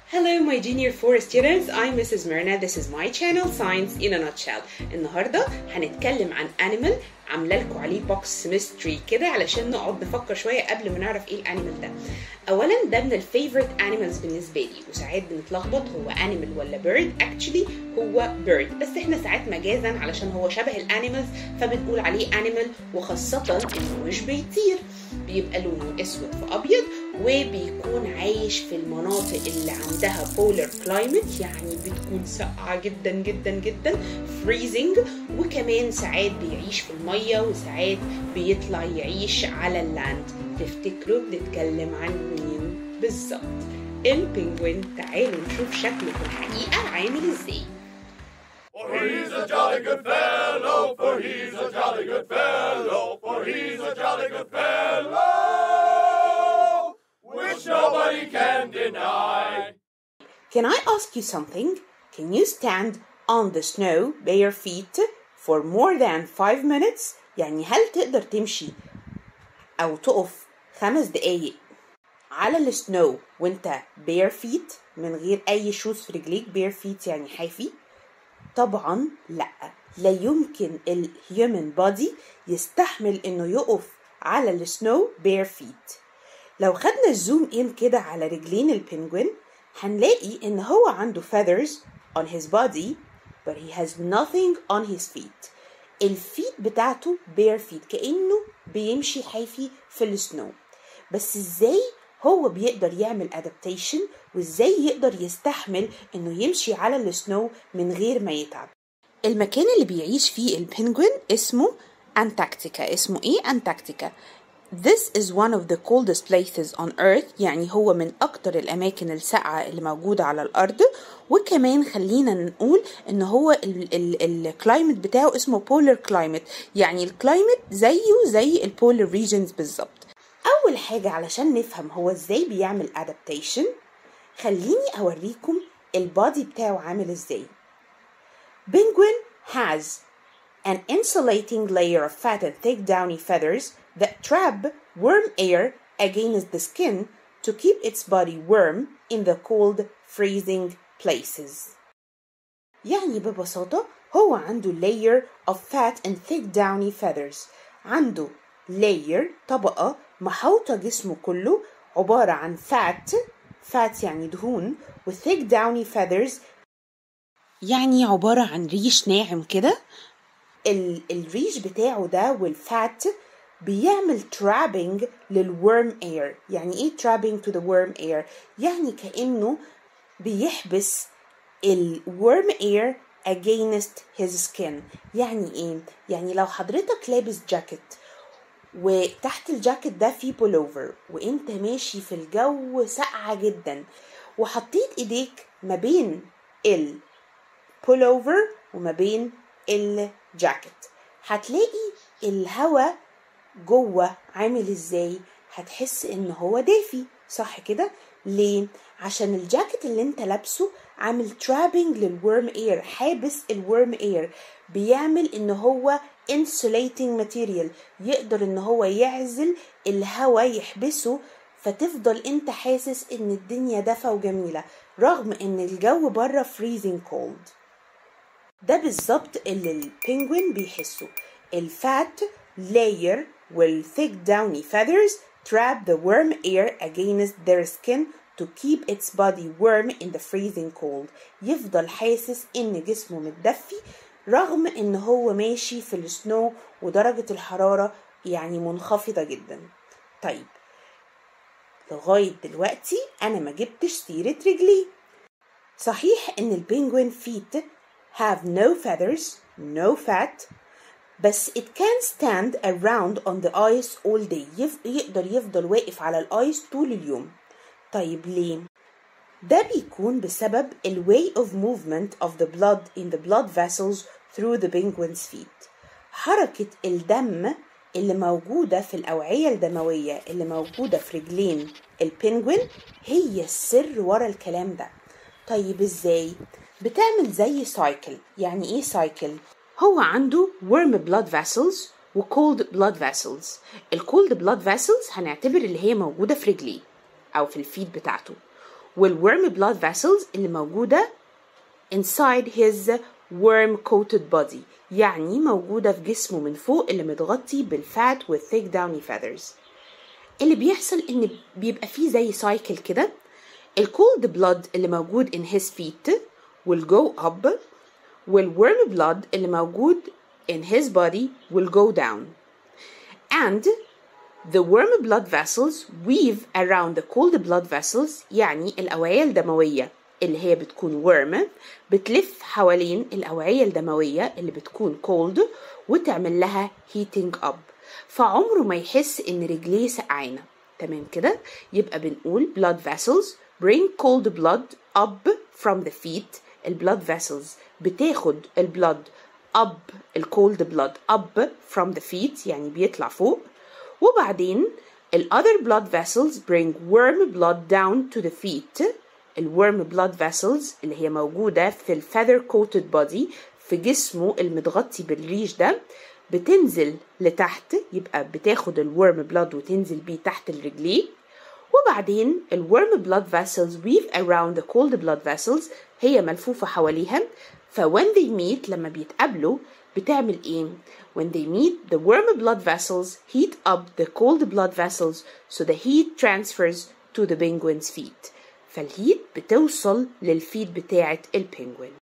Hello my junior 4 students, I'm Mrs. Myrna. This is my channel Science in a Nutshell. النهاردة هنتكلم عن animal عاملة لكم عليه box mystery كده علشان نقعد نفكر شوية قبل ما نعرف ايه الانيمال ده. أولا ده من الفيفورت animals بالنسبة لي وساعات بنتلخبط هو animal ولا bird actually هو bird بس احنا ساعات مجازا علشان هو شبه الانيمالز فبنقول عليه animal وخاصة انه مش بيطير بيبقى لونه اسود في ابيض وبيكون عايش في المناطق اللي عندها polar climate يعني بتكون ساقعة جدا جدا جدا freezing وكمان ساعات بيعيش في المية وساعات بيطلع يعيش على اللاند تفتكروا بنتكلم عن مين بالظبط البنجوين تعالوا نشوف شكله في الحقيقة عامل ازاي For he's a jolly good fellow, for he's a jolly good fellow, for he's a jolly good fellow, which nobody can deny. Can I ask you something? Can you stand on the snow bare feet for more than five minutes? يعني هل تقدر تمشي أو تقف خمس دقايق على السنو وانت bare feet من غير أي شوز في رجليك bare feet يعني حافي؟ طبعا لا لا يمكن الهيومن بودي يستحمل انه يقف على السنو bare feet لو خدنا الزوم ان كده على رجلين البنجوين هنلاقي ان هو عنده feathers on his body but he has nothing on his feet الفيت بتاعته bare feet كأنه بيمشي حافي في السنو بس ازاي هو بيقدر يعمل adaptation وازاي يقدر يستحمل انه يمشي على السنو من غير ما يتعب المكان اللي بيعيش فيه البنجوين اسمه أنتاركتيكا اسمه ايه أنتاركتيكا This is one of the coldest places on earth يعني هو من أكتر الأماكن الساقعة اللي موجودة على الأرض وكمان خلينا نقول إن هو الكلايمت بتاعه اسمه polar climate يعني الكلايمت زيه زي البولر regions بالظبط أول حاجة علشان نفهم هو إزاي بيعمل adaptation خليني أوريكم البادي بتاعه عامل إزاي Penguin has an insulating layer of fat and thick downy feathers that trap warm air against the skin to keep its body warm in the cold, freezing places. يعني ببساطة هو عنده layer of fat and thick downy feathers عنده layer طبقة محوطة جسمه كله عبارة عن fat fat يعني دهون و thick downy feathers يعني عبارة عن ريش ناعم كده ال- الريش بتاعه ده والفات بيعمل trapping للورم اير يعني ايه trapping to the worm air يعني كأنه بيحبس الورم اير against his skin يعني ايه يعني لو حضرتك لابس جاكيت وتحت الجاكيت ده فيه بولوفر وانت ماشي في الجو ساقعة جدا وحطيت ايديك ما بين البولوفر وما بين الجاكيت هتلاقي الهواء جوه عامل ازاي هتحس ان هو دافي صح كده ليه عشان الجاكيت اللي انت لابسه عامل ترابنج للورم اير حابس الورم اير بيعمل ان هو insulating material يقدر ان هو يعزل الهواء يحبسه فتفضل انت حاسس ان الدنيا دفى وجميلة رغم ان الجو بره freezing cold ده بالظبط اللي البنجوين بيحسه الفات layer والthick downy feathers trap the warm air against their skin to keep its body warm in the freezing cold يفضل حاسس ان جسمه متدفي رغم ان هو ماشي في السنو ودرجة الحرارة يعني منخفضة جدا طيب لغاية دلوقتي أنا ما جبتش سيرة رجليه صحيح إن البنجوين feet have no feathers no fat بس it can stand around on the ice all day يف... يقدر يفضل واقف على الايس طول اليوم طيب ليه؟ ده بيكون بسبب ال way of movement of the blood in the blood vessels through the penguin's feet حركة الدم اللي موجودة في الأوعية الدموية اللي موجودة في رجلين البنجوين هي السر ورا الكلام ده طيب ازاي؟ بتعمل زي سايكل يعني ايه سايكل؟ هو عنده warm blood vessels و cold blood vessels ال cold blood vessels هنعتبر اللي هي موجودة في رجليه أو في الفيت بتاعته والworm blood vessels اللي موجودة inside his worm coated body يعني موجودة في جسمه من فوق اللي متغطي بالفات والثيك downy feathers اللي بيحصل ان بيبقى فيه زي سايكل كده الكولد بلاد اللي موجود in his feet will go up والworm blood اللي موجود in his body will go down and the worm blood vessels weave around the cold blood vessels يعني الأوعية الدموية اللي هي بتكون worm بتلف حوالين الأوعية الدموية اللي بتكون cold وتعمل لها heating up فعمره ما يحس إن رجليه سقعانة تمام كده يبقى بنقول blood vessels bring cold blood up from the feet البلاد vessels بتاخد البلد up الكولد بلاد up from the feet يعني بيطلع فوق وبعدين ال other blood vessels bring worm blood down to the feet الورم blood vessels اللي هي موجودة في ال feather coated body في جسمه المتغطي بالريش ده بتنزل لتحت يبقى بتاخد الورم blood وتنزل بيه تحت الرجلين وبعدين الورم blood vessels weave around the cold blood vessels هي ملفوفة حواليها ف when they meet لما بيتقابلوا بتعمل ايه؟ When they meet the warm blood vessels heat up the cold blood vessels so the heat transfers to the penguin's feet فالهيت بتوصل للفيت بتاعة البنجوين